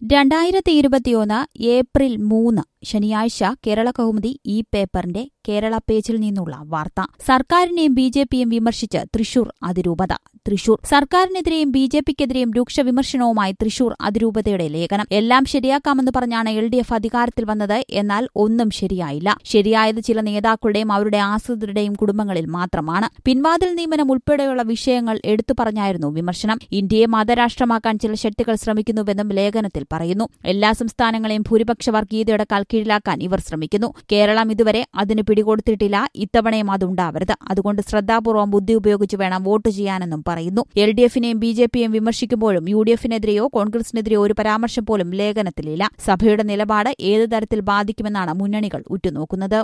രണ്ടായിരത്തി ഇരുപത്തിയൊന്ന് ഏപ്രിൽ മൂന്ന് ശനിയാഴ്ച കേരള കൗമുദി ഈ പേപ്പറിന്റെ കേരള പേജിൽ നിന്നുള്ള വാർത്ത സർക്കാരിനെയും ബി ജെ പിയും വിമർശിച്ച് തൃശൂർ അതിരൂപത തൃശൂർ സർക്കാരിനെതിരെയും ബി ജെ പിക്കെതിരെയും രൂക്ഷ വിമർശനവുമായി തൃശൂർ അതിരൂപതയുടെ ലേഖനം എല്ലാം ശരിയാക്കാമെന്ന് പറഞ്ഞാണ് എൽ ഡി എഫ് അധികാരത്തിൽ വന്നത് എന്നാൽ ഒന്നും ശരിയായില്ല ശരിയായത് ചില നേതാക്കളുടെയും അവരുടെ ആശ്രിതരുടെയും കുടുംബങ്ങളിൽ മാത്രമാണ് പിൻവാതിൽ നിയമനം ഉൾപ്പെടെയുള്ള വിഷയങ്ങൾ എടുത്തു പറഞ്ഞായിരുന്നു വിമർശനം ഇന്ത്യയെ മതരാഷ്ട്രമാക്കാൻ ചില ശക്തികൾ ശ്രമിക്കുന്നുവെന്നും ലേഖനത്തിൽ പറയുന്നു എല്ലാ സംസ്ഥാനങ്ങളെയും ഭൂരിപക്ഷ വർഗീയതയുടെ കീഴിലാക്കാൻ ഇവർ ശ്രമിക്കുന്നു കേരളം ഇതുവരെ അതിന് പിടികൊടുത്തിട്ടില്ല ഇത്തവണയും അതുണ്ടാവരുത് അതുകൊണ്ട് ശ്രദ്ധാപൂർവ്വം ബുദ്ധി ഉപയോഗിച്ച് വേണം വോട്ട് ചെയ്യാനെന്നും പറയുന്നു എൽ ഡി എഫിനെയും ബി ജെ പിയെയും വിമർശിക്കുമ്പോഴും യു ഡി എഫിനെതിരെയോ കോൺഗ്രസിനെതിരെയോ ഒരു പരാമർശം പോലും ലേഖനത്തിലില്ല സഭയുടെ നിലപാട് ഏത് തരത്തിൽ ബാധിക്കുമെന്നാണ് മുന്നണികൾ ഉറ്റുനോക്കുന്നത്